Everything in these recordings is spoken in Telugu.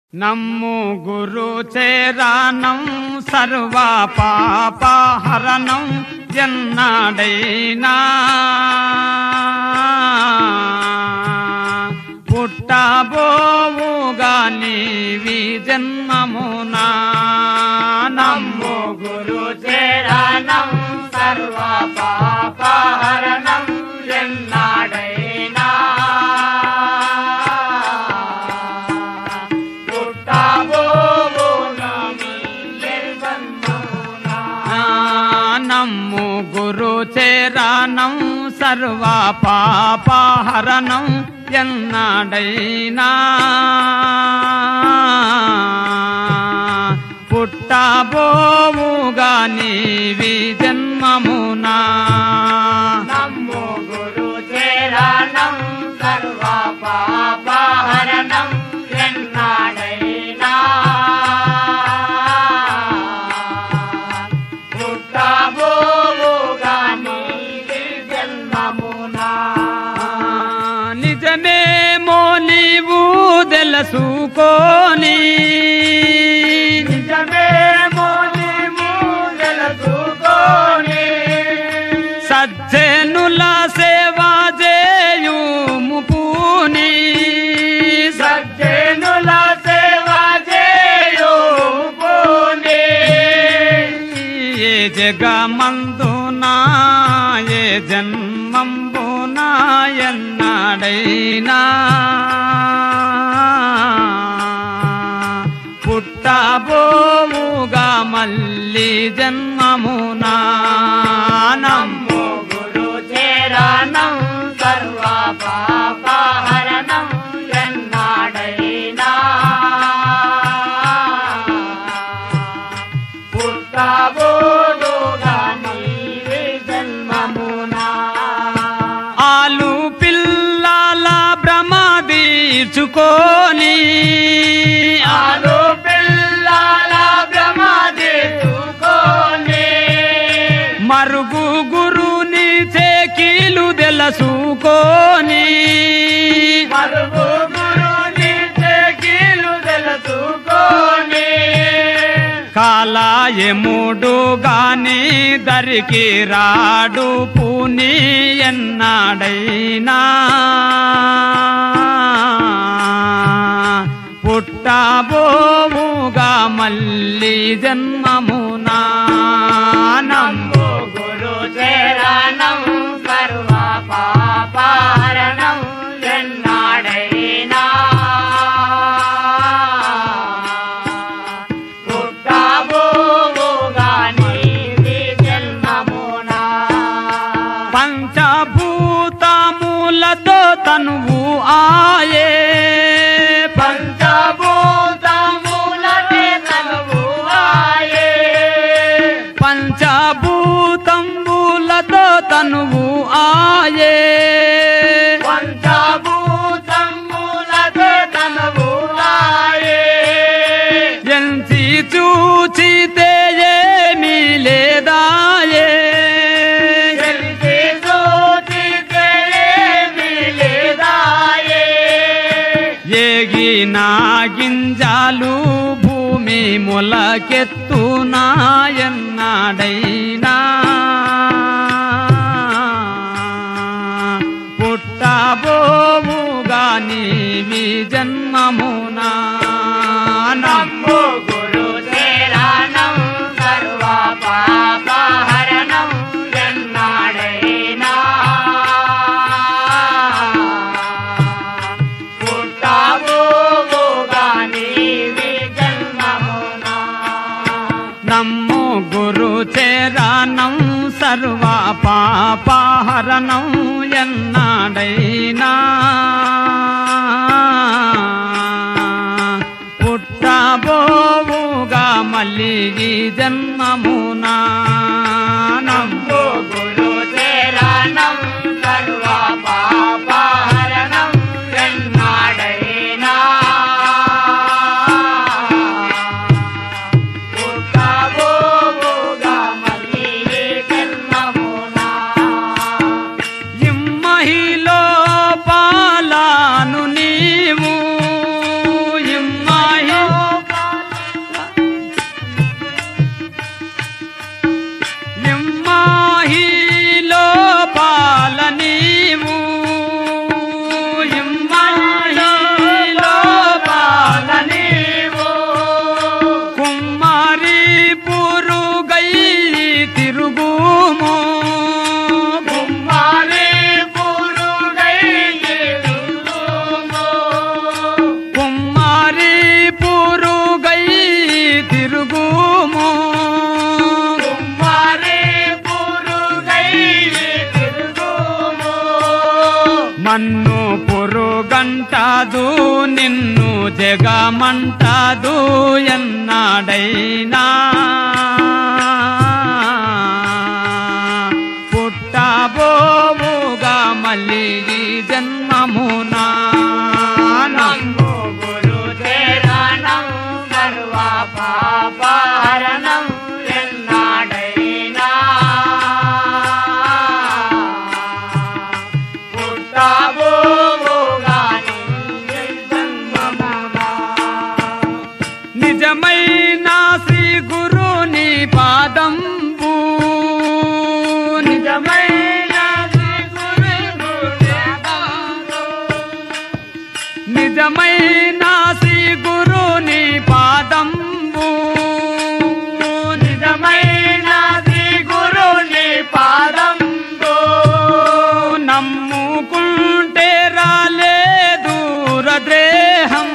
నమ్ము గురు చేరానం సర్వ పాపహరణం ఎన్నాడైనా పుట్టబోవుగా నీవి జన్మమునా నమ్ము గురు చేరానం సర్వ పాపహరణం ఎన్నాడైనా ఆ, నమ్ము గురు చేరానం సర్వ పాపహరణం ఎన్నాడైనా పుట్టబోవుగా నీవి జన్మమునా నమ్ము గురు చేరానం సర్వ పాపహరణం ఎన్నాడైనా పుట్టబోవుగా నీది జన్మమునా నిజమేమో నీవు తెలుసుకోని నిజమేమో నీవు తెలుసుకోని సజ్జనుల సేవ చేయుము పూని సజ్జనుల సేవ చేయు పోనీ ఏ జగమందునా ఏ జన్మంబునా ఎన్నాడైనా పుట్టబోవుగా మళ్ళీ జన్మమునా నమ్ము నమ్ము గురు చేరానం సర్వ పాపహరణం ఎన్నాడైనా పుట్టబోడుగా నీవి జన్మమునా ఆలు పిల్లల భ్రమ తీర్చుకొని ఆలు పిల్లల భ్రమ దిద్దుకొని మరుగు గురుని చేకీలు తెలుసుకొని మరుగు గురుని చెకిలు తెలుసుకొని కాలాయముడు గాని దరికి రాడు పూని ఎన్నాడైనా పుట్టబోవుగా మళ్ళీ జన్మమునా నమ్ము నమ్ము గురు చేరానం సర్వ పాపహరణం ఎన్నాడైనా పుట్టబోవుగా నీవి జన్మమునా పంచభూతములతో తనువు ఆయే పంచభూతములనే తనువు ఆయే పంచభూతంబులతో తనువు ఆయే పంచభూతములనే తనువు ఆయే ఎంచి చూచితే ఏమీ లేదాయే తెలిసి చూచితే ఏమీ లేదాయే ఏగిన గింజాలు భూమి మొలకెత్తునాయన్నాడైనా పుట్టబోవుగా నీవి జన్మమునా నమ్ము గురు చేరానం సర్వ పాపహరణం ఎన్నాడైనా పుట్టబోవుగా నీవి జన్మమునా నమ్ము గురు చేరానం సర్వ పాపహరణం ఎన్నాడైనా పుట్టబోవుగా మళ్ళీ ఈ జన్మమునా నమ్ము నమ్ము గురు చేరానం సర్వ పాపహరణం ఎన్నాడైనా పుట్టబోవుగా మళ్ళీ జన్మమునా ఇమ్మహిలో పాలాను నీవు ఇమ్మహి జగమంటాదు నిన్ను జగమంటాదు ఎన్నాడైనా పుట్టబోవుగా మళ్ళీ ఈ జన్మమునా నమ్ము గురు చేరానం సర్వ పాపహరణం ఎన్నాడైనా పుట్టబోవుగాని జన్మమునా. నిజమైన శ్రీ గురుని పాదంబు నిజమైన శ్రీ గురుని పాదంబు. నిజమైన శ్రీ గురుని పాదంబు నిజమైన శ్రీ గురుని పాదంబు నమ్ముకుంటే రాలేదు రద్రేహం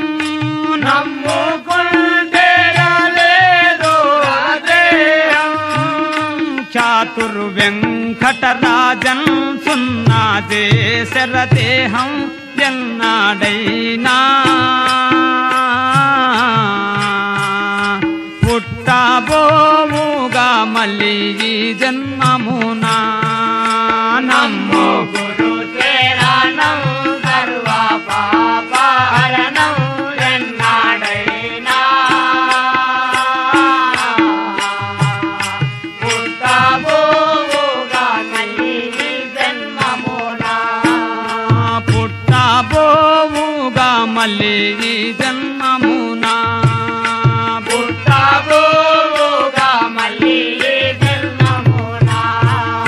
నమ్ముకుంటే రాలేదు రాదేహం. చాతుర్ వెంకటరాజన్ సున్నా శరదేహం ఎన్నాడైనా పుట్టబోవుగా మళ్ళీ ఈ జన్మమునా నమ్ము నమ్ము గురు చేరానం సర్వ పాపహరణం ఎన్నాడైనా పుట్టబోవుగా మళ్ళీ జన్మమునా పుట్టబోవుగా మళ్ళీ ఈ జన్మమునా పుట్టబోవుగా మళ్ళీ జన్మమునా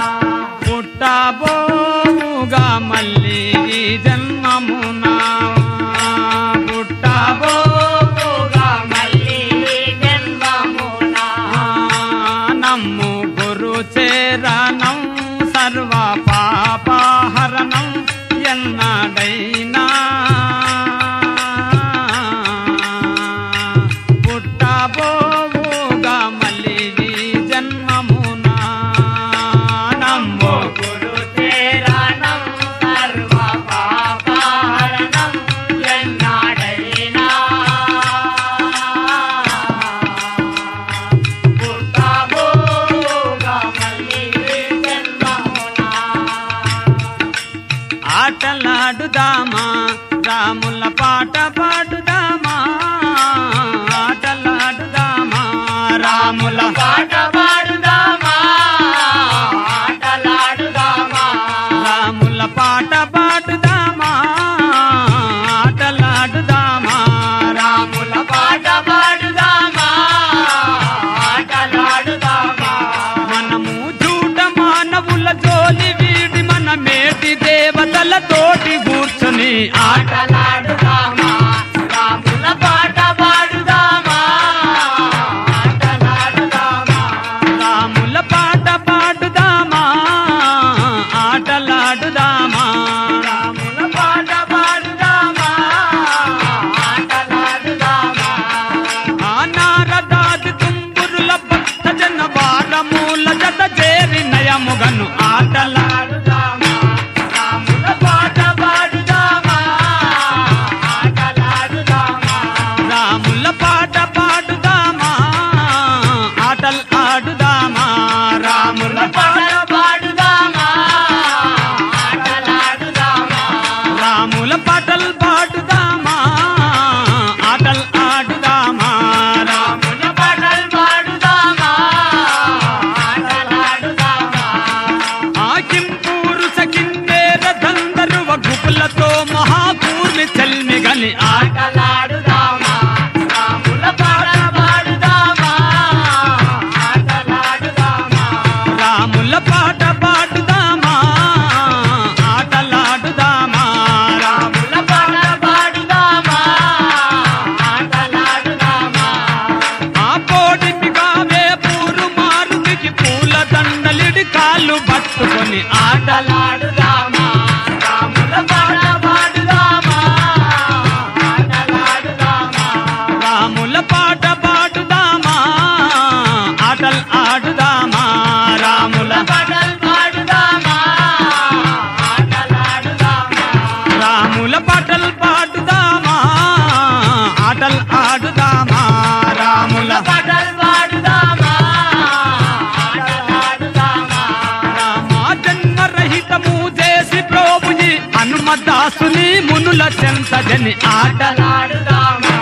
సుని మునుల చెంతజని ఆటల ఆటలాడుదాము